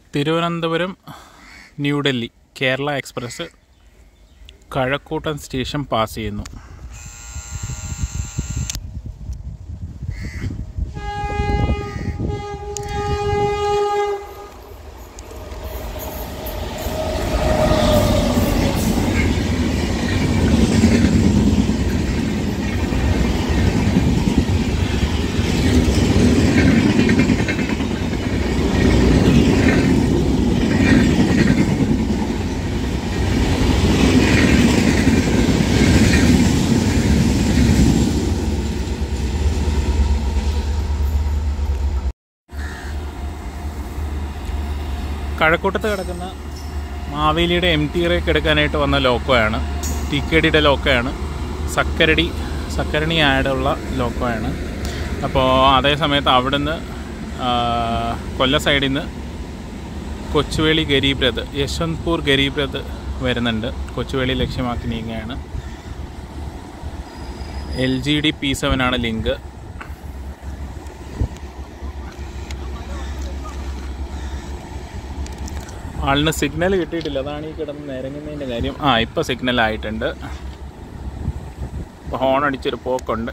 Thiruvananthapuram New Delhi Kerala express Kazhakkoottam station pass ചെയ്യുന്നു കഴക്കൂട്ടത്ത് കിടക്കുന്ന മാവേലിയുടെ എം ടി റേക്ക് എടുക്കാനായിട്ട് വന്ന ലോക്കോയാണ് ടി കെ ഡിയുടെ ലോക്കോയാണ് സക്കരടി സക്കരണി ആയുള്ള ലോക്കോയാണ് അപ്പോൾ അതേ സമയത്ത് അവിടുന്ന് ആ, കൊല്ല സൈഡിൽ നിന്ന് കൊച്ചുവേളി ഗരീബ് രഥ് യശ്വന്ത്പൂർ ഗരീബ് രഥ് വരുന്നുണ്ട് കൊച്ചുവേളി ലക്ഷ്യമാക്കി നീങ്ങുകയാണ് L G D P seven ആണ് ലിങ്ക് ആളിന് സിഗ്നൽ കിട്ടിയിട്ടില്ല അതാണ് ഈ കിടന്ന് നിരങ്ങുന്നതിൻ്റെ കാര്യം ആ ഇപ്പോൾ സിഗ്നൽ ആയിട്ടുണ്ട് ഇപ്പോൾ ഹോൺ അടിച്ചൊരു പോക്കുണ്ട്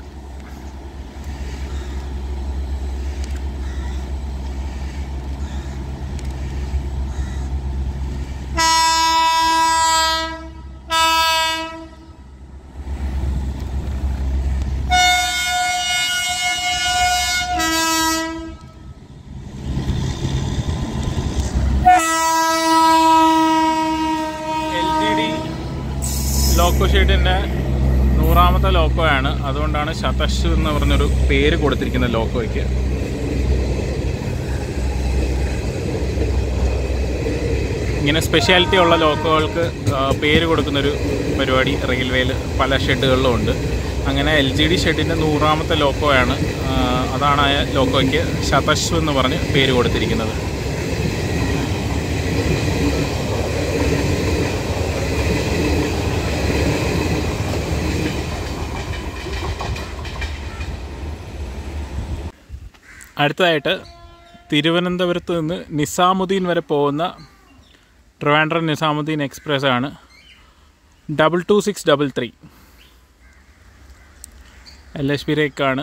എൽ ജി ഡി ലോക്കോ ഷീറ്റിൻ്റെ നൂറാമത്തെ ലോക്കോയാണ് അതുകൊണ്ടാണ് ശതശ് എന്ന് പറഞ്ഞൊരു പേര് കൊടുത്തിരിക്കുന്നത് ലോക്കോയ്ക്ക് ഇങ്ങനെ സ്പെഷ്യാലിറ്റി ഉള്ള ലോക്കോകൾക്ക് ആ, പേര് കൊടുക്കുന്നൊരു പരിപാടി റെയിൽവേയിൽ പല ഷെഡുകളിലും ഉണ്ട് അങ്ങനെ എൽ ജി ഡി ഷെഡിൻ്റെ നൂറാമത്തെ ലോക്കോയാണ് ആ, അതാണ് ആ ലോക്കോയ്ക്ക് ശതശ് എന്ന് പറഞ്ഞ് പേര് കൊടുത്തിരിക്കുന്നത് അടുത്തതായിട്ട് തിരുവനന്തപുരത്ത് നിന്ന് നിസാമുദ്ദീൻ വരെ പോകുന്ന ട്രിവാൻഡ്രം നിസാമുദ്ദീൻ എക്സ്പ്രസ് ആണ് double two six double three L H P റേക്കാണ്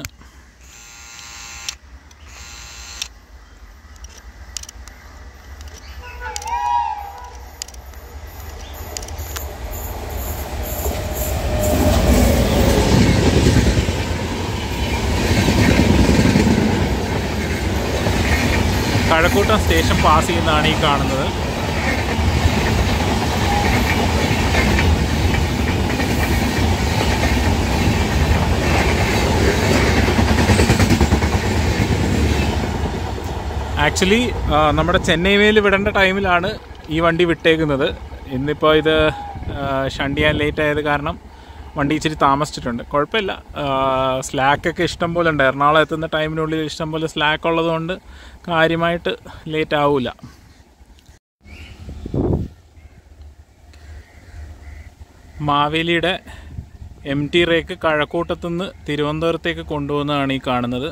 കഴക്കൂട്ടം സ്റ്റേഷൻ പാസ് ചെയ്യുന്നതാണ് ഈ കാണുന്നത് ആക്ച്വലി നമ്മുടെ ചെന്നൈ മേൽ വിടേണ്ട ടൈമിലാണ് ഈ വണ്ടി വിട്ടേക്കുന്നത് ഇന്നിപ്പോൾ ഇത് ഷണ്ട് ചെയ്യാൻ ലേറ്റ് ആയത് കാരണം വണ്ടി ഇച്ചിരി താമസിച്ചിട്ടുണ്ട് കുഴപ്പമില്ല സ്ലാക്കൊക്കെ ഇഷ്ടം പോലെ ഉണ്ട് എറണാകുളം എത്തുന്ന ടൈമിനുള്ളിൽ ഇഷ്ടം പോലെ സ്ലാക്ക് ഉള്ളതുകൊണ്ട് കാര്യമായിട്ട് ലേറ്റ് ആവില്ല മാവേലിയുടെ എം ടി റേക്ക് കഴക്കൂട്ടത്തുനിന്ന് തിരുവനന്തപുരത്തേക്ക് കൊണ്ടുപോകുന്നതാണ് ഈ കാണുന്നത്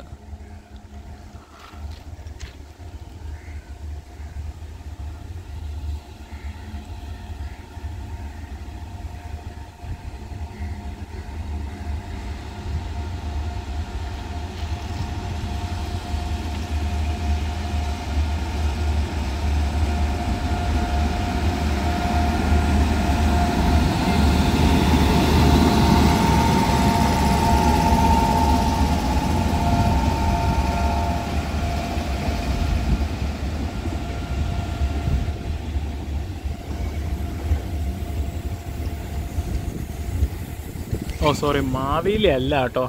ഓ സോറി മാവേലി അല്ല കേട്ടോ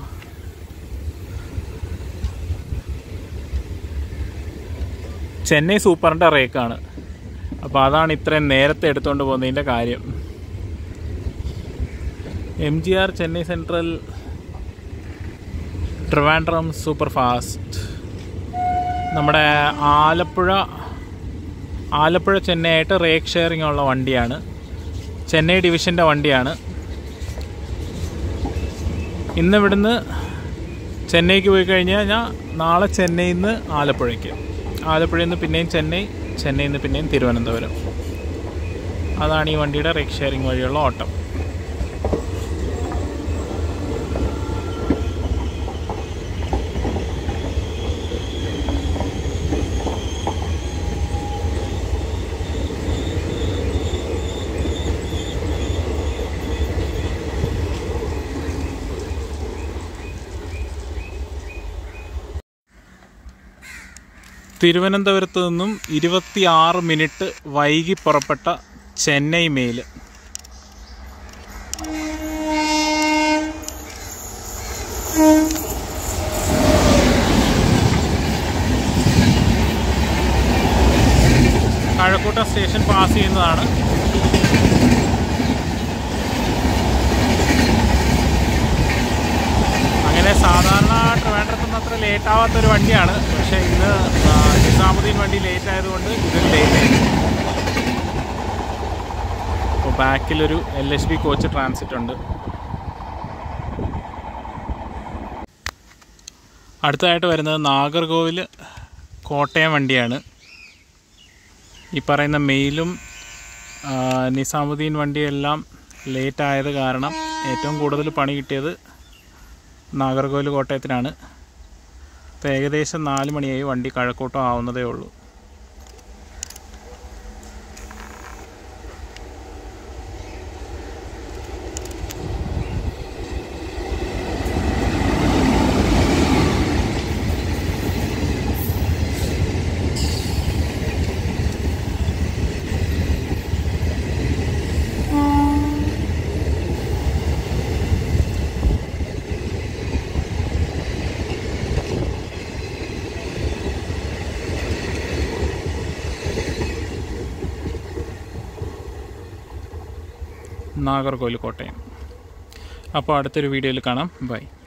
ചെന്നൈ സൂപ്പറിൻ്റെ റേക്കാണ് അപ്പോൾ അതാണ് ഇത്രയും നേരത്തെ എടുത്തുകൊണ്ട് പോകുന്നതിൻ്റെ കാര്യം M G R Chennai central Trivandrum super fast നമ്മുടെ ആലപ്പുഴ ആലപ്പുഴ ചെന്നൈ ആയിട്ട് റേക്ക് ഷെയറിംഗ് ഉള്ള വണ്ടിയാണ് ചെന്നൈ ഡിവിഷൻ്റെ വണ്ടിയാണ് ഇന്ന് ഇവിടുന്ന് ചെന്നൈക്ക് പോയി കഴിഞ്ഞ് കഴിഞ്ഞാൽ നാളെ ചെന്നൈയിൽ നിന്ന് ആലപ്പുഴയ്ക്ക് ആലപ്പുഴയിൽ നിന്ന് പിന്നെയും ചെന്നൈ ചെന്നൈയിൽ നിന്ന് പിന്നെയും തിരുവനന്തപുരം അതാണ് ഈ വണ്ടിയുടെ റൈഡ് ഷെയറിംഗ് വഴിയുള്ള ഓട്ടം തിരുവനന്തപുരത്ത് നിന്നും ഇരുപത്തിയാറ് മിനിറ്റ് വൈകി പുറപ്പെട്ട Chennai mail Kazhakkoottam station pass ചെയ്യുന്നതാണ് അങ്ങനെ സാധാരണ ട്രിവാൻഡ്രത്ത് നിന്ന് അത്ര ലേറ്റ് ആവാത്തൊരു വണ്ടിയാണ് പക്ഷേ ഇന്ന് ആ, നിസാമുദ്ദീൻ വണ്ടി ലേറ്റ് ആയതുകൊണ്ട് ഇതിൽ ലേറ്റ് ആയി അപ്പോൾ ബാക്കിലൊരു L H B coach transit ഉണ്ട് അടുത്തതായിട്ട് വരുന്നത് നാഗർകോവിൽ കോട്ടയം വണ്ടിയാണ് ഈ പറയുന്ന മെയിലും ആ, നിസാമുദ്ദീൻ വണ്ടിയെല്ലാം ലേറ്റ് ആയത് കാരണം ഏറ്റവും കൂടുതൽ പണി കിട്ടിയത് നാഗർകോവിൽ കോട്ടയത്തിനാണ് ഇപ്പോൾ ഏകദേശം നാല് മണിയായി വണ്ടി കഴക്കൂട്ടം ആവുന്നതേ ഉള്ളൂ നാഗർകോവിൽ കോട്ടയം അപ്പോൾ അടുത്തൊരു വീഡിയോയിൽ കാണാം ബൈ